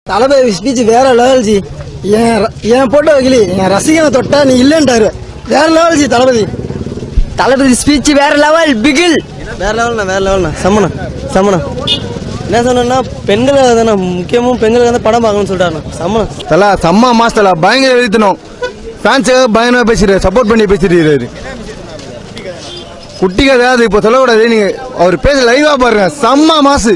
தளபதி speech வேற level ji என் ர- என் போட்டோ வைக்கலி என் ரசிகனை தொட்டா நீ இல்லைன்ட்டாரு வேற லெவல் ஜி தளபதி தளபதி ஸ்பீச் வேற லெவல் பிகில் வேற லெவல்ண்ணா வேற லெவல்ண்ணா செம்மண்ணா செம்மண்ணா என்ன சொன்னா பெண்கள் தானே முக்கியமும் பெண்களுக்கு வந்து படம் பார்க்கணும்னு சொல்லிட்டாருண்ணா செம்மண்ணா தல செம்ம மாசத்துல பயங்கர எழுத்தணும் ஃபேன்ஸுக்காக பயங்கரமா பேசிடுறாரு சப்போர்ட் பண்ணி பேசிட்டு குட்டி கதை அது இப்போ சொல்லக்கூடாது நீங்க அவர் பேச லைவா பாருங்க செம்ம மாசு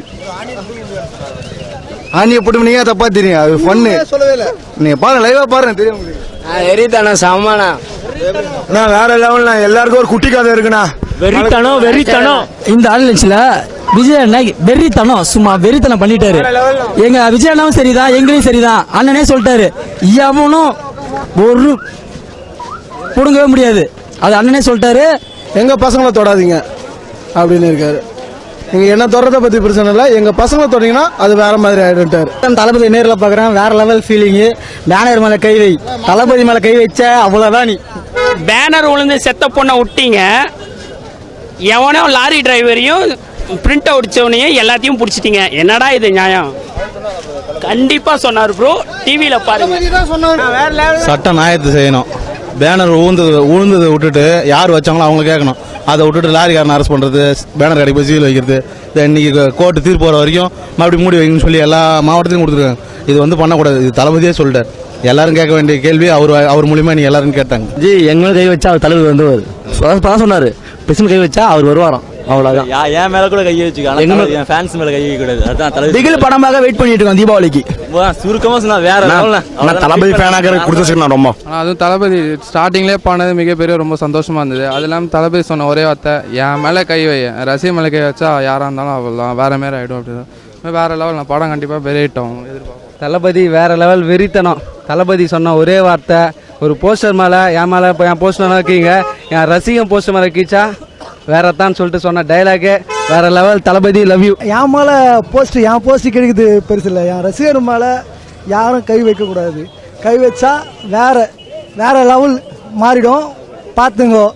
ஆனிய போட்டு நீங்க தப்பா தெரியும் அது ஃபன்னு நீங்க பாருங்க லைவா பாருங்க தெரியும் உங்களுக்கு வெறித்தனம் செம்மண்ணா அண்ணா, வேற லெவல்னா எல்லாருக்கும் ஒரு குட்டி கதை இருக்குண்ணா வெறித்தனம் வெறித்தனம் இந்த ஆளுநர்ல விஜய் அண்ணன் வெறித்தனம் சும்மா வெறித்தனம் பண்ணிட்டாரு எங்க விஜய் அண்ணாவும் சரிதான் எங்களையும் சரிதான் அண்ணனே சொல்லிட்டாரு எவனும் ஒரு புடுங்கவே முடியாது அது அண்ணனே சொல்லிட்டாரு எங்க பசங்களை தொடாதீங்க அப்படின்னு இருக்காரு நீங்க என்ன தொடரத பத்தி பிரச்சனை இல்ல எங்க பசங்களை தொடங்கினா அது வேற மாதிரி ஆயிடுட்டாரு தளபதி நேர்ல பாக்குறேன் வேற லெவல் ஃபீலிங் பேனர் மேல கை வை தளபதி மேல கை வச்ச அவ்வளவுதான் நீ பேனர் விழுந்து செத்த பொண்ணை விட்டீங்க எவனோ லாரி டிரைவரையும் பிரிண்ட் அடிச்சவனையும் எல்லாத்தையும் பிடிச்சிட்டீங்க என்னடா இது நியாயம் கண்டிப்பா சொன்னார் ப்ரோ டிவியில பாருங்க சட்ட நியாயத்தை செய்யணும் பேனர் ஊழ்ந்தது உழுந்ததை விட்டுட்டு யார் வச்சாங்களோ அவங்க கேட்கணும் அதை விட்டுட்டு லாரிக்காரன் அரெஸ்ட் பண்றது பேனர் கடைக்கு போய் சீல் வைக்கிறது இதை இன்னைக்கு கோர்ட்டு தீர்ப்பு போற வரைக்கும் மறுபடியும் மூடி வைக்கணும்னு சொல்லி எல்லா மாவட்டத்திலும் கொடுத்துருக்காங்க இது வந்து பண்ணக்கூடாது இது தளபதியே சொல்லிட்டார் எல்லாரும் கேட்க வேண்டிய கேள்வி அவர் அவர் மூலியமா நீ எல்லாரும் கேட்டாங்க ஜி எங்களும் கை வச்சா அவர் தலைவர் வந்துவார் சொன்னாரு பிரச்சனை கை வச்சா அவர் வருவாராம் அவ்வளவுதான் என் மேல கூட கை வச்சுக்க என் ஃபேன்ஸ் மேல கை வைக்க கூடாது அதான் தலைவர் பிகில் படமாக வெயிட் பண்ணிட்டு இருக்கோம் தீபாவளிக்கு சுருக்கமா சொன்னா வேற லெவல்ண்ணா தளபதி ஃபேனாக கொடுத்துருச்சுண்ணா ரொம்ப ஆனால் அதுவும் தளபதி ஸ்டார்டிங்லேயே பண்ணது மிகப்பெரிய ரொம்ப சந்தோஷமா இருந்தது அது இல்லாமல் தளபதி சொன்ன ஒரே வார்த்தை என் மேலே கை வை என் ரசிகன் மேலே கை வச்சா யாராக இருந்தாலும் அவ்வளோதான் வேற மாரி ஆகிடும் அப்படிதான் வேற லெவல் நான் படம் கண்டிப்பாக பெரிய hit ஆகும் எதிர்பார்ப்போம் தளபதி வேற லெவல் வெறித்தனம் தளபதி சொன்ன ஒரே வார்த்தை ஒரு போஸ்டர் மேலே என் மேலே இப்போ என் போஸ்டர் மேலே வைக்கீங்க என் ரசிகன் போஸ்டர் மேலே கீச்சா வேற தான் சொல்லிட்டு சொன்ன டைலாகே வேற லெவல் தளபதி லவ் யூ என் மேல போஸ்ட் என் போஸ்ட் கிடைக்குது பெருசு இல்லை என் ரசிகர் மேல யாரும் கை வைக்க கூடாது கை வச்சா வேற வேற லெவல் மாறிடும் பாத்துங்கோ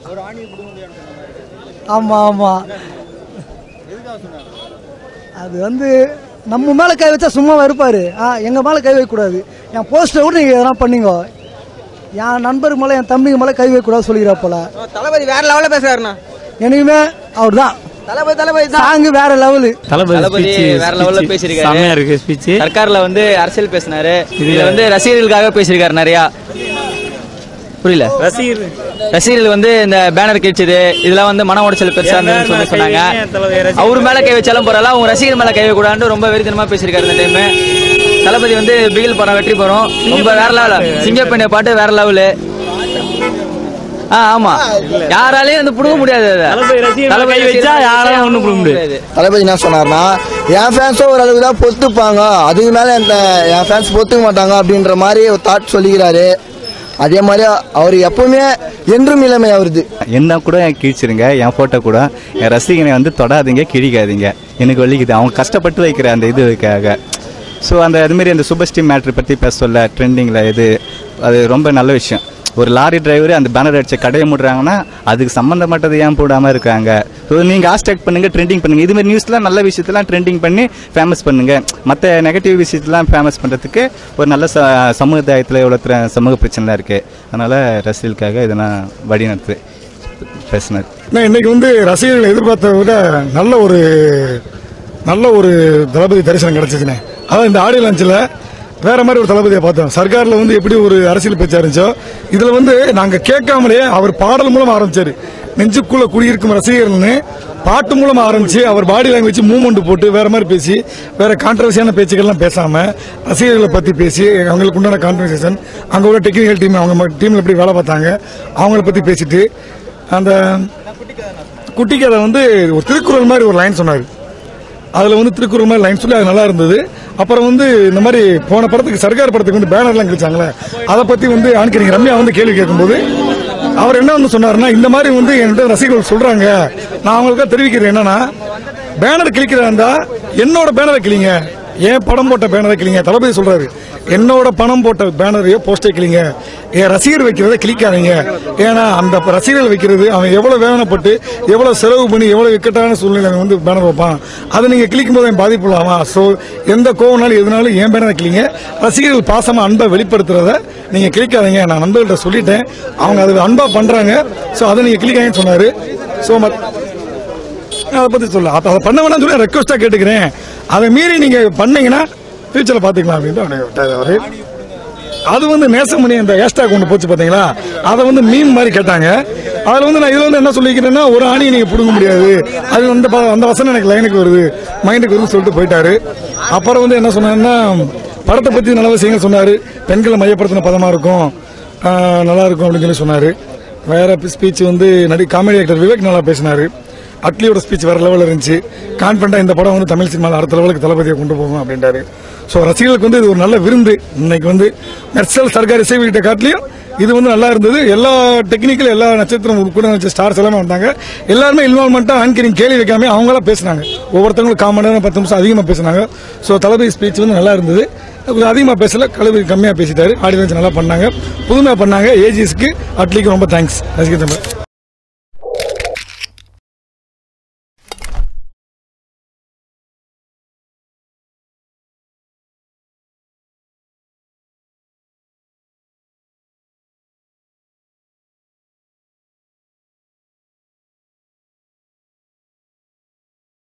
ஆமா ஆமா அது வந்து நம்ம மேல கை வச்சா சும்மா இருப்பாரு ஆ எங்க மேல கை வைக்க கூடாது என் போஸ்டர் கூட நீங்க எதனா பண்ணீங்க என் நண்பருக்கு மேல என் தம்பிக்கு மேல கை வைக்க கூடாது சொல்லிக்கிறா போல தளபதி வேற லெவல்ல பேசுறாருண்ணா எனக்குமே அவர் தான் தளபதி தளபதி சாங்கு வேற லெவலு தளபதி வேற லெவல்ல பேசிருக்காரு செம்மையா இருக்கு ஸ்பீச் சர்க்கார்ல வந்து அரசியல் பேசினாரு இதுல வந்து ரசிகர்களுக்காக பேசியிருக்காரு நிறைய புரியல ரசிகர் ரசிகர்கள் வந்து இந்த பேனர் கிழிச்சது இதெல்லாம் வந்து மன உடைச்சல் பெருசா இருந்ததுன்னு சொல்லி சொன்னாங்க அவர் மேல கை வச்சாலும் பரவாயில்ல அவங்க ரசிகர் மேல கை வைக்கூடாதுன்னு ரொம்ப வெறித்தனமா பேசியிருக்காரு இந்த டைம் தளபதி வந்து பிகில் படம் வெற்றி பெறும் ரொம்ப வேற லெவல் சிங்கப்பெண்ணிய பாட்டு வேற லெவலு ஆ ஆமா யாராலையும் வந்து புடுங்க முடியாது அதை. தளபதி ரசிகர் மேல கை வச்சா யாராலும் ஒண்ணும் புடுங்க முடியாது. தளபதி என்ன சொன்னார்னா என் ஃபேன்ஸும் ஒரு அளவுக்கு தான் பொத்துப்பாங்க அதுக்கு மேல என் என் ஃபேன்ஸ் பொத்துக்க மாட்டாங்க அப்படின்ற மாதிரி ஒரு தாட் சொல்லிக்கிறாரு அதே மாதிரி அவர் எப்பவுமே என்றும் இளமை அவருது என்ன கூட கிழிச்சிருங்க என் போட்டோ கூட என் ரசிகனை வந்து தொடாதீங்க கிழிக்காதீங்க எனக்கு வலிக்குது அவங்க கஷ்டப்பட்டு வைக்கிற அந்த இதுக்காக ஸோ அந்த அதுமாரி அந்த சூப்பர் மேட்ரு பற்றி பேச சொல்ல ட்ரெண்டிங்கில் இது அது ரொம்ப நல்ல விஷயம் ஒரு லாரி டிரைவர் அந்த பேனர் அடிச்ச கடையை மூடுறாங்கன்னா அதுக்கு சம்மந்தப்பட்டது ஏன் போடாமல் இருக்காங்க ஸோ நீங்கள் ஹாஸ்டேக் பண்ணுங்க ட்ரெண்டிங் பண்ணுங்க இது மாதிரி நியூஸ்லாம் நல்ல விஷயத்தெல்லாம் ட்ரெண்டிங் பண்ணி ஃபேமஸ் பண்ணுங்க மற்ற நெகட்டிவ் விஷயத்தெல்லாம் ஃபேமஸ் பண்ணுறதுக்கு ஒரு நல்ல ச சமுதாயத்தில் எவ்வளோ திர- சமூக பிரச்சனைலாம் இருக்குது அதனால் ரசிகர்களுக்காக இதெல்லாம் வழி நடத்து பேசினார் இன்னைக்கு வந்து ரசிகர்கள் எதிர்பார்த்ததை விட நல்ல ஒரு நல்ல ஒரு தளபதி தரிசனம் கிடைச்சிச்சுனே அதான் இந்த ஆடியோ லான்ச்சில் வேற மாதிரி ஒரு தளபதியை பார்த்தோம் சர்க்கார்ல வந்து எப்படி ஒரு அரசியல் பேச்சா இருந்துச்சோ இதுல வந்து நாங்க கேட்காமலே அவர் பாடல் மூலம் ஆரம்பிச்சாரு நெஞ்சுக்குள்ள குடியிருக்கும் ரசிகர்கள்னு பாட்டு மூலம் ஆரம்பிச்சு அவர் பாடி லாங்குவேஜ் மூவ்மெண்ட் போட்டு வேற மாதிரி பேசி வேற கான்ட்ரவர்சியான பேச்சுக்கள்லாம் பேசாம ரசிகர்களை பத்தி பேசி அவங்களுக்கு உண்டான கான்வர்சேஷன் அங்க உள்ள டெக்னிக்கல் டீம் அவங்க டீம்ல எப்படி வேலை பார்த்தாங்க அவங்கள பத்தி பேசிட்டு அந்த குட்டி கதை வந்து ஒரு திருக்குறள் மாதிரி ஒரு லைன் சொன்னாரு அதுல வந்து திருக்குறள் மாதிரி லைன் சொல்லி அது நல்லா இருந்தது அப்புறம் வந்து இந்த மாதிரி போன படத்துக்கு சர்க்கார் படத்துக்கு வந்து பேனர்லாம் கிழிச்சாங்களே அதை பத்தி வந்து ஆண்கரிங்க ரம்யா வந்து கேள்வி கேட்கும்போது அவர் என்ன வந்து சொன்னாருன்னா இந்த மாதிரி வந்து என்கிட்ட ரசிகர்கள் சொல்றாங்க நான் அவங்களுக்காக தெரிவிக்கிறேன் என்னன்னா பேனர் கிழிக்கிறதா இருந்தா என்னோட பேனரை கிளிங்க ஏன் படம் போட்ட பேனரை கிளிங்க தளபதி சொல்றாரு என்னோட பணம் போட்ட பேனரையோ போஸ்டர் கிளிங்க என் ரசிகர் வைக்கிறத கிளிக்காதீங்க ஏன்னா அந்த ரசிகர்கள் வைக்கிறது அவன் எவ்வளவு வேதனைப்பட்டு எவ்வளவு செலவு பண்ணி எவ்வளவு இக்கட்டான சூழ்நிலை அவன் வந்து பேனர் வைப்பான் அதை நீங்க கிளிக்கும் போது அவன் பாதிப்புள்ளாமா சோ எந்த கோவனாலும் எதுனாலும் ஏன் பேனரை கிளிங்க ரசிகர்கள் பாசமா அன்பை வெளிப்படுத்துறத நீங்க கிளிக்காதீங்க நான் நண்பர்கள்ட்ட சொல்லிட்டேன் அவங்க அது அன்பா பண்றாங்க சோ அதை நீங்க கிளிக்காங்கன்னு சொன்னாரு சோ அதை பத்தி சொல்ல அப்ப அதை பண்ண வேணாம்னு சொல்லி ரெக்வஸ்டா கேட்டுக்கிறேன் அதை மீறி நீங்க பண்ணீங்கன்னா ஃபியூச்சர்ல பாத்துக்கலாம் அப்படின்னு அப்படியே விட்டாரு அவரு அது வந்து நேசமணி அந்த ஹேஷ்டாக் ஒன்று போச்சு பாத்தீங்களா அதை வந்து மீன் மாதிரி கேட்டாங்க அதுல வந்து நான் இதுல வந்து என்ன சொல்லிக்கிறேன்னா ஒரு ஆணியை நீங்க பிடுங்க முடியாது அது வந்து ப- அந்த வசனம் எனக்கு லைனுக்கு வருது மைண்டுக்கு வருதுன்னு சொல்லிட்டு போயிட்டாரு அப்புறம் வந்து என்ன சொன்னாருன்னா படத்தை பத்தி நல்ல விஷயங்கள் சொன்னாரு பெண்களை மையப்படுத்தின பதமா இருக்கும் ஆஹ், நல்லா இருக்கும் அப்படின்னு சொல்லி சொன்னாரு வேற ஸ்பீச் வந்து நடி காமெடி ஆக்டர் விவேக் நல்லா பேசினாரு அட்லியோட ஸ்பீச் வேற லெவலில் இருந்துச்சு கான்ஃபிடண்டா இந்த படம் வந்து தமிழ் சினிமாவில் அடுத்த லெவலுக்கு தளபதியை கொண்டு போகும் அப்படின்றாரு ஸோ ரசிகர்களுக்கு வந்து இது ஒரு நல்ல விருந்து இன்னைக்கு வந்து மெர்சல் சர்க்கார் இசை வீட்டை காட்டிலையும் இது வந்து நல்லா இருந்தது எல்லா டெக்னிக்கல் எல்லா நட்சத்திரம் கூட வச்ச ஸ்டார்ஸ் எல்லாமே வந்தாங்க எல்லாருமே இன்வால்மெண்ட்டா ஆங்கரிங் கேள்வி வைக்காம அவங்களா பேசினாங்க ஒவ்வொருத்தவங்களும் காமன் நேரம் பத்து நிமிஷம் அதிகமாக பேசினாங்க ஸோ தளபதி ஸ்பீச் வந்து நல்லா இருந்தது கொஞ்சம் அதிகமாக பேசல கலவி கம்மியாக பேசிட்டாரு ஆடியன்ஸ் நல்லா பண்ணாங்க புதுமையாக பண்ணாங்க ஏஜிஸ்க்கு அட்லிக்கு ரொம்ப தேங்க்ஸ் ரசிகர்